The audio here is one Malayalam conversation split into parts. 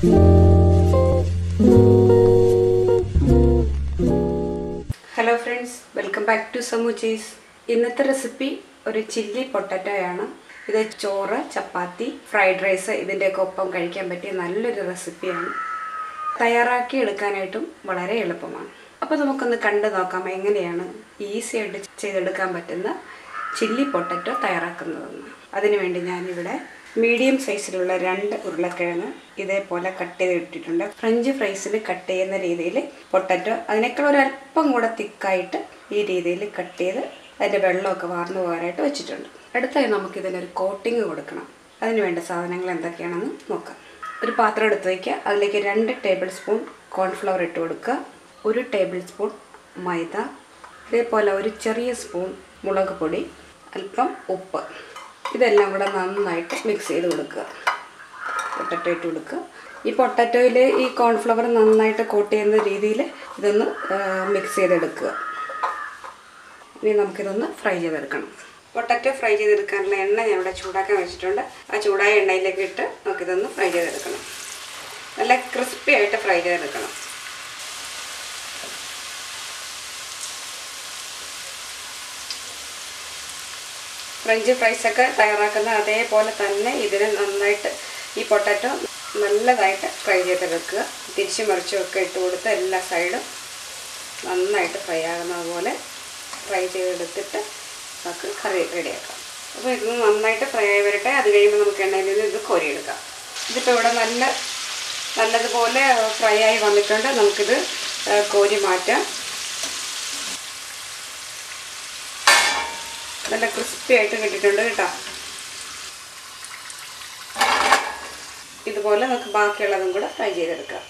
hello friends welcome back to സമൂച്ചീസ് ഇന്നത്തെ റെസിപ്പി ഒരു ചില്ലി പൊട്ടറ്റോയാണ് ഇത് ചോറ് ചപ്പാത്തി ഫ്രൈഡ് റൈസ് ഇതിൻ്റെയൊക്കെ ഒപ്പം കഴിക്കാൻ പറ്റിയ നല്ലൊരു റെസിപ്പിയാണ് തയ്യാറാക്കി എടുക്കാനായിട്ടും വളരെ എളുപ്പമാണ് അപ്പോൾ നമുക്കൊന്ന് കണ്ടു നോക്കാം എങ്ങനെയാണ് ഈസി ആയിട്ട് ചെയ്തെടുക്കാൻ പറ്റുന്ന ചില്ലി പൊട്ടറ്റോ തയ്യാറാക്കുന്നതെന്ന് അതിനുവേണ്ടി ഞാനിവിടെ മീഡിയം സൈസിലുള്ള രണ്ട് ഉരുളക്കിഴങ്ങ് ഇതേപോലെ കട്ട് ചെയ്തിട്ടിട്ടുണ്ട് ഫ്രഞ്ച് ഫ്രൈസിന് കട്ട് ചെയ്യുന്ന രീതിയിൽ പൊട്ടറ്റോ അതിനേക്കാൾ ഒരല്പം കൂടെ തിക്കായിട്ട് ഈ രീതിയിൽ കട്ട് ചെയ്ത് അതിൻ്റെ വെള്ളമൊക്കെ വാർന്നു പോകാനായിട്ട് വെച്ചിട്ടുണ്ട് അടുത്തായി നമുക്കിതിനൊരു കോട്ടിങ് കൊടുക്കണം അതിന് വേണ്ട സാധനങ്ങൾ എന്തൊക്കെയാണെന്ന് നോക്കാം ഒരു പാത്രം എടുത്ത് വയ്ക്കുക അതിലേക്ക് രണ്ട് ടേബിൾ സ്പൂൺ കോൺഫ്ലവർ ഇട്ട് കൊടുക്കുക ഒരു ടേബിൾ സ്പൂൺ മൈദ ഇതേപോലെ ഒരു ചെറിയ സ്പൂൺ മുളക് പൊടി അല്പം ഉപ്പ് ഇതെല്ലാം കൂടെ നന്നായിട്ട് മിക്സ് ചെയ്ത് കൊടുക്കുക പൊട്ടറ്റോ ഇട്ട് കൊടുക്കുക ഈ പൊട്ടറ്റോയിൽ ഈ കോൺഫ്ലവർ നന്നായിട്ട് കോട്ട് ചെയ്യുന്ന രീതിയിൽ ഇതൊന്ന് മിക്സ് ചെയ്തെടുക്കുക ഇനി നമുക്കിതൊന്ന് ഫ്രൈ ചെയ്തെടുക്കണം പൊട്ടറ്റോ ഫ്രൈ ചെയ്തെടുക്കാനുള്ള എണ്ണ ഞാൻ ഇവിടെ ചൂടാക്കാൻ വെച്ചിട്ടുണ്ട് ആ ചൂടായ എണ്ണയിലേക്ക് ഇട്ട് നമുക്കിതൊന്ന് ഫ്രൈ ചെയ്തെടുക്കണം നല്ല ക്രിസ്പി ആയിട്ട് ഫ്രൈ ചെയ്തെടുക്കണം ഫ്രഞ്ച് ഫ്രൈസൊക്കെ തയ്യാറാക്കുന്ന അതേപോലെ തന്നെ ഇതിന് നന്നായിട്ട് ഈ പൊട്ടാറ്റോ നല്ലതായിട്ട് ഫ്രൈ ചെയ്തെടുക്കുക തിരിച്ചു മറിച്ചുമൊക്കെ ഇട്ട് കൊടുത്ത് എല്ലാ സൈഡും നന്നായിട്ട് ഫ്രൈ ആകുന്നത് പോലെ ഫ്രൈ ചെയ്തെടുത്തിട്ട് നമുക്ക് കറി റെഡിയാക്കാം അപ്പോൾ ഇത് നന്നായിട്ട് ഫ്രൈ ആയി വരട്ടെ അത് കഴിയുമ്പോൾ നമുക്ക് എണ്ണയിൽ നിന്ന് ഇത് കോരിയെടുക്കാം ഇതിപ്പോൾ ഇവിടെ നല്ല നല്ലതുപോലെ ഫ്രൈ ആയി വന്നിട്ടുണ്ട് നമുക്കിത് കോരി മാറ്റാം നല്ല ക്രിസ്പി ആയിട്ട് കിട്ടിയിട്ടുണ്ട് കേട്ടോ ഇതുപോലെ നമുക്ക് ബാക്കിയുള്ളതും കൂടെ ഫ്രൈ ചെയ്തെടുക്കാം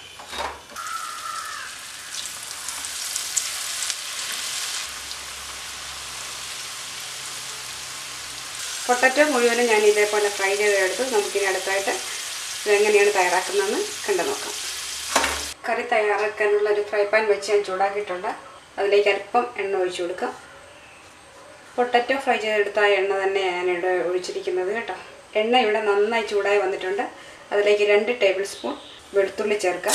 പൊട്ടറ്റോ മുഴുവനും ഞാൻ ഇതേപോലെ ഫ്രൈ ചെയ്തെടുത്ത് നമുക്കിനി അടുത്തായിട്ട് ഇതെങ്ങനെയാണ് തയ്യാറാക്കുന്നതെന്ന് കണ്ടു നോക്കാം കറി തയ്യാറാക്കാനുള്ള ഒരു ഫ്രൈ പാൻ വെച്ച് ഞാൻ ചൂടാക്കിയിട്ടുണ്ട് അതിലേക്ക് അല്പം എണ്ണ ഒഴിച്ചു കൊടുക്കാം പൊട്ടറ്റോ ഫ്രൈ ചെയ്തെടുത്ത ആ എണ്ണ തന്നെ ഞാനിവിടെ ഒഴിച്ചിരിക്കുന്നത് കേട്ടോ എണ്ണ ഇവിടെ നന്നായി ചൂടായി വന്നിട്ടുണ്ട് അതിലേക്ക് രണ്ട് ടേബിൾ സ്പൂൺ വെളുത്തുള്ളി ചേർക്കാം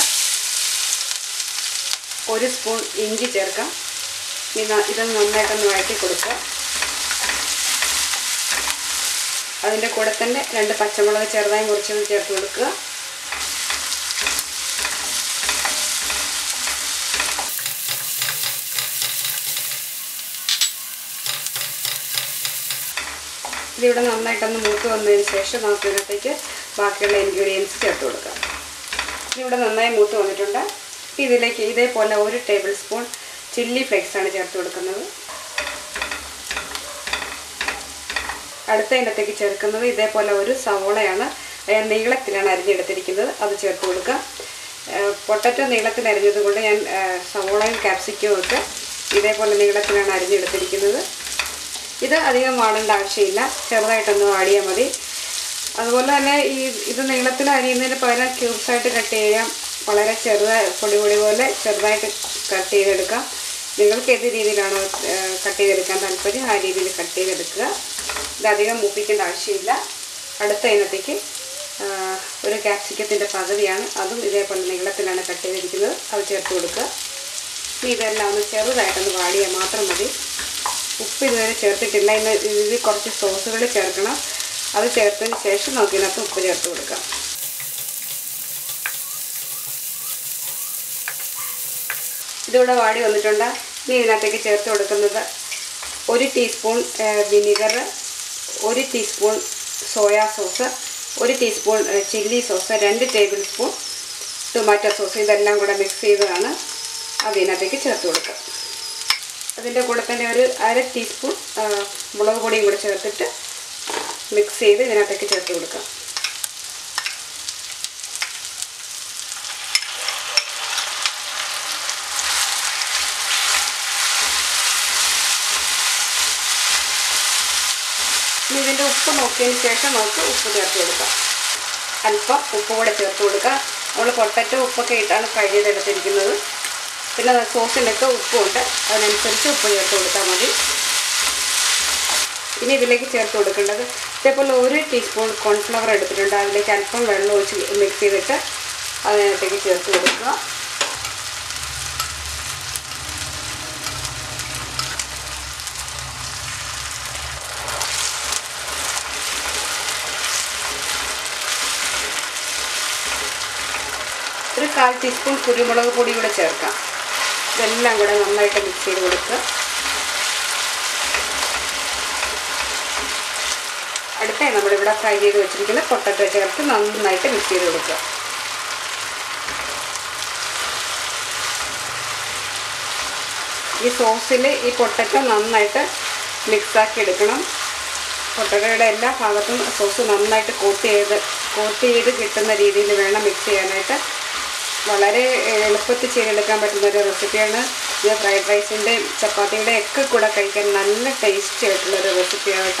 ഒരു സ്പൂൺ ഇഞ്ചി ചേർക്കാം ഇത് ഇത് നന്നായിട്ടൊന്ന് വഴറ്റി കൊടുക്കുക അതിൻ്റെ കൂടെ തന്നെ രണ്ട് പച്ചമുളക് ചെറുതായി മുറിച്ചൊന്ന് ചേർത്ത് കൊടുക്കുക ഇതിവിടെ നന്നായിട്ടൊന്ന് മൂത്ത് വന്നതിന് ശേഷം നമുക്ക് ഇതിനകത്തേക്ക് ബാക്കിയുള്ള ഇൻഗ്രീഡിയൻസ് ചേർത്ത് കൊടുക്കാം ഇതിവിടെ നന്നായി മൂത്ത് വന്നിട്ടുണ്ട് ഇതിലേക്ക് ഇതേപോലെ ഒരു ടേബിൾ സ്പൂൺ ചില്ലി ഫ്ലേക്സ് ആണ് ചേർത്ത് കൊടുക്കുന്നത് അടുത്ത ഇനത്തേക്ക് ചേർക്കുന്നത് ഇതേപോലെ ഒരു സവോളയാണ് നീളത്തിലാണ് അരിഞ്ഞെടുത്തിരിക്കുന്നത് അത് ചേർത്ത് കൊടുക്കുക പൊട്ടറ്റോ നീളത്തിൽ അരിഞ്ഞത് കൊണ്ട് ഞാൻ സവോളയും ക്യാപ്സിക്കവും ഒക്കെ ഇതേപോലെ നീളത്തിലാണ് അരിഞ്ഞെടുത്തിരിക്കുന്നത് ഇത് അധികം വാടേണ്ട ആവശ്യമില്ല ചെറുതായിട്ടൊന്ന് വാടിയാൽ മതി അതുപോലെ തന്നെ ഈ ഇത് നീളത്തിൽ അരിയുന്നതിന് പകരം ക്യൂബ്സായിട്ട് കട്ട് ചെയ്യാം വളരെ ചെറുതായി പൊടി പൊടി പോലെ ചെറുതായിട്ട് കട്ട് ചെയ്തെടുക്കാം നിങ്ങൾക്ക് ഏത് രീതിയിലാണോ കട്ട് ചെയ്തെടുക്കാൻ താല്പര്യം ആ രീതിയിൽ കട്ട് ചെയ്തെടുക്കുക ഇതധികം മൂപ്പിക്കേണ്ട ആവശ്യമില്ല അടുത്ത ഇനത്തേക്ക് ഒരു ക്യാപ്സിക്കത്തിൻ്റെ പകുതിയാണ് അതും ഇതേപോലെ നീളത്തിലാണ് കട്ട് ചെയ്തിരിക്കുന്നത് അത് ചേർത്ത് കൊടുക്കുക ഇനി ഇതെല്ലാം ഒന്ന് ചെറുതായിട്ടൊന്ന് വാടിയാൽ മാത്രം മതി ഉപ്പ് ഇതുവരെ ചേർത്തിട്ടില്ല ഇന്ന് ഇതിൽ കുറച്ച് സോസുകൾ ചേർക്കണം അത് ചേർത്തതിന് ശേഷം നമുക്ക് ഇതിനകത്ത് ഉപ്പ് ചേർത്ത് കൊടുക്കാം ഇതിവിടെ വാടി വന്നിട്ടുണ്ട് ഇനി ഇതിനകത്തേക്ക് ചേർത്ത് കൊടുക്കുന്നത് ഒരു ടീസ്പൂൺ വിനിഗർ ഒരു ടീസ്പൂൺ സോയാ സോസ് ഒരു ടീസ്പൂൺ ചില്ലി സോസ് രണ്ട് ടേബിൾ സ്പൂൺ ടൊമാറ്റോ സോസ് ഇതെല്ലാം കൂടെ മിക്സ് ചെയ്തതാണ് അത് ഇതിനകത്തേക്ക് ചേർത്ത് കൊടുക്കുക അതിൻ്റെ കൂടെ തന്നെ ഒരു അര ടീസ്പൂൺ മുളക് പൊടിയും കൂടെ ചേർത്തിട്ട് മിക്സ് ചെയ്ത് ഇതിനകത്തേക്ക് ചേർത്ത് കൊടുക്കാം ഇനി ഇതിൻ്റെ ഉപ്പ് നോക്കിയതിന് ശേഷം നമുക്ക് ഉപ്പ് ചേർത്ത് കൊടുക്കാം അല്പം ഉപ്പ് കൂടെ ചേർത്ത് കൊടുക്കുക നമ്മൾ പൊട്ടറ്റോ ഉപ്പൊക്കെ ഇട്ടാണ് ഫ്രൈ ചെയ്തെടുത്തിരിക്കുന്നത് പിന്നെ സോസിനൊക്കെ ഉപ്പുണ്ട് അതിനനുസരിച്ച് ഉപ്പ് ചേർത്ത് കൊടുത്താൽ മതി ഇനി ഇതിലേക്ക് ചേർത്ത് കൊടുക്കേണ്ടത് ഇതേപോലെ ഒരു ടീസ്പൂൺ കോൺഫ്ലവർ എടുത്തിട്ടുണ്ട് അതിലേക്ക് അല്പം വെള്ളം ഒഴിച്ച് മിക്സ് ചെയ്തിട്ട് അതിനകത്തേക്ക് ചേർത്ത് കൊടുക്കുക ഒരു കാൽ ടീസ്പൂൺ കുരുമുളക് പൊടി കൂടെ ചേർക്കാം ഇതെല്ലാം കൂടെ നന്നായിട്ട് മിക്സ് ചെയ്ത് കൊടുക്കുക അടുത്തായി നമ്മളിവിടെ ഫ്രൈ ചെയ്ത് വെച്ചിരിക്കുന്ന പൊട്ടറ്റോ ചേർത്ത് നന്നായിട്ട് മിക്സ് ചെയ്ത് കൊടുക്കുക ഈ സോസിൽ ഈ പൊട്ടറ്റോ നന്നായിട്ട് മിക്സാക്കി എടുക്കണം പൊട്ടറ്റോയുടെ എല്ലാ ഭാഗത്തും സോസ് നന്നായിട്ട് കോട്ട് ചെയ്ത് കോട്ട് ചെയ്ത് കിട്ടുന്ന രീതിയിൽ വേണം മിക്സ് ചെയ്യാനായിട്ട് വളരെ എളുപ്പത്തിൽ ചെയ്തെടുക്കാൻ പറ്റുന്ന ഒരു റെസിപ്പിയാണ് ഇത് ഫ്രൈഡ് റൈസിൻ്റെ ചപ്പാത്തിയുടെ ഒക്കെ കൂടെ കഴിക്കാൻ നല്ല ടേസ്റ്റി ആയിട്ടുള്ള ഒരു റെസിപ്പിയാണ് കേട്ടോ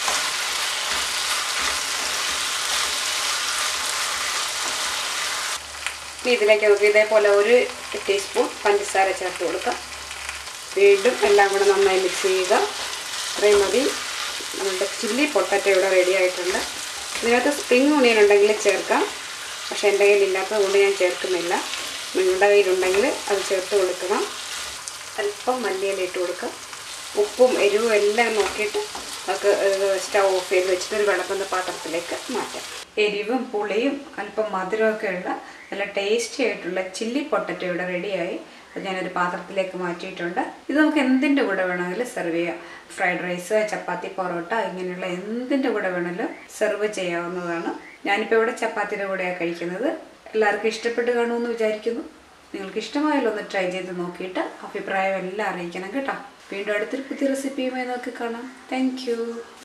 ഇനി ഇതിലേക്ക് നമുക്ക് ഇതേപോലെ ഒരു ടീസ്പൂൺ പഞ്ചസാര ചേർത്ത് കൊടുക്കാം വീണ്ടും എല്ലാം കൂടെ നന്നായി മിക്സ് ചെയ്യുക ഇത്രയും മതി നമ്മുടെ ചില്ലി പൊട്ടറ്റോ ഇവിടെ റെഡി ആയിട്ടുണ്ട് ഇതിനകത്ത് സ്പ്രിങ് ഓണിയൻ ഉണ്ടെങ്കിൽ ചേർക്കാം പക്ഷേ എൻ്റെ കയ്യിൽ ഇല്ലാത്തത് കൊണ്ട് ഞാൻ ചേർക്കുന്നില്ല നിങ്ങളുടെ കയ്യിലുണ്ടെങ്കിൽ അത് ചേർത്ത് കൊടുക്കണം അല്പം മല്ലിയില ഇട്ട് കൊടുക്കുക ഉപ്പും എരിവും എല്ലാം നോക്കിയിട്ട് നമുക്ക് സ്റ്റൗ ഓഫ് ചെയ്ത് വെച്ചിട്ട് ഒരു വിളക്കുന്ന പാത്രത്തിലേക്ക് മാറ്റാം എരിവും പുളിയും അല്പം മധുരമൊക്കെ ഉള്ള നല്ല ടേസ്റ്റി ആയിട്ടുള്ള ചില്ലി പൊട്ടറ്റോ ഇവിടെ റെഡിയായി അത് ഞാനൊരു പാത്രത്തിലേക്ക് മാറ്റിയിട്ടുണ്ട് ഇത് നമുക്ക് എന്തിൻ്റെ കൂടെ വേണമെങ്കിലും സെർവ് ചെയ്യാം ഫ്രൈഡ് റൈസ് ചപ്പാത്തി പൊറോട്ട ഇങ്ങനെയുള്ള എന്തിൻ്റെ കൂടെ വേണമെങ്കിലും സെർവ് ചെയ്യാവുന്നതാണ് ഞാനിപ്പോൾ ഇവിടെ ചപ്പാത്തിയുടെ കൂടെയാണ് കഴിക്കുന്നത് എല്ലാവർക്കും ഇഷ്ടപ്പെട്ട് കാണുമെന്ന് വിചാരിക്കുന്നു നിങ്ങൾക്ക് ഇഷ്ടമായാലും ഒന്ന് ട്രൈ ചെയ്ത് നോക്കിയിട്ട് അഭിപ്രായം എല്ലാം അറിയിക്കണം കേട്ടോ വീണ്ടും അടുത്തൊരു പുതിയ റെസിപ്പിയുമായി നോക്കി കാണാം താങ്ക്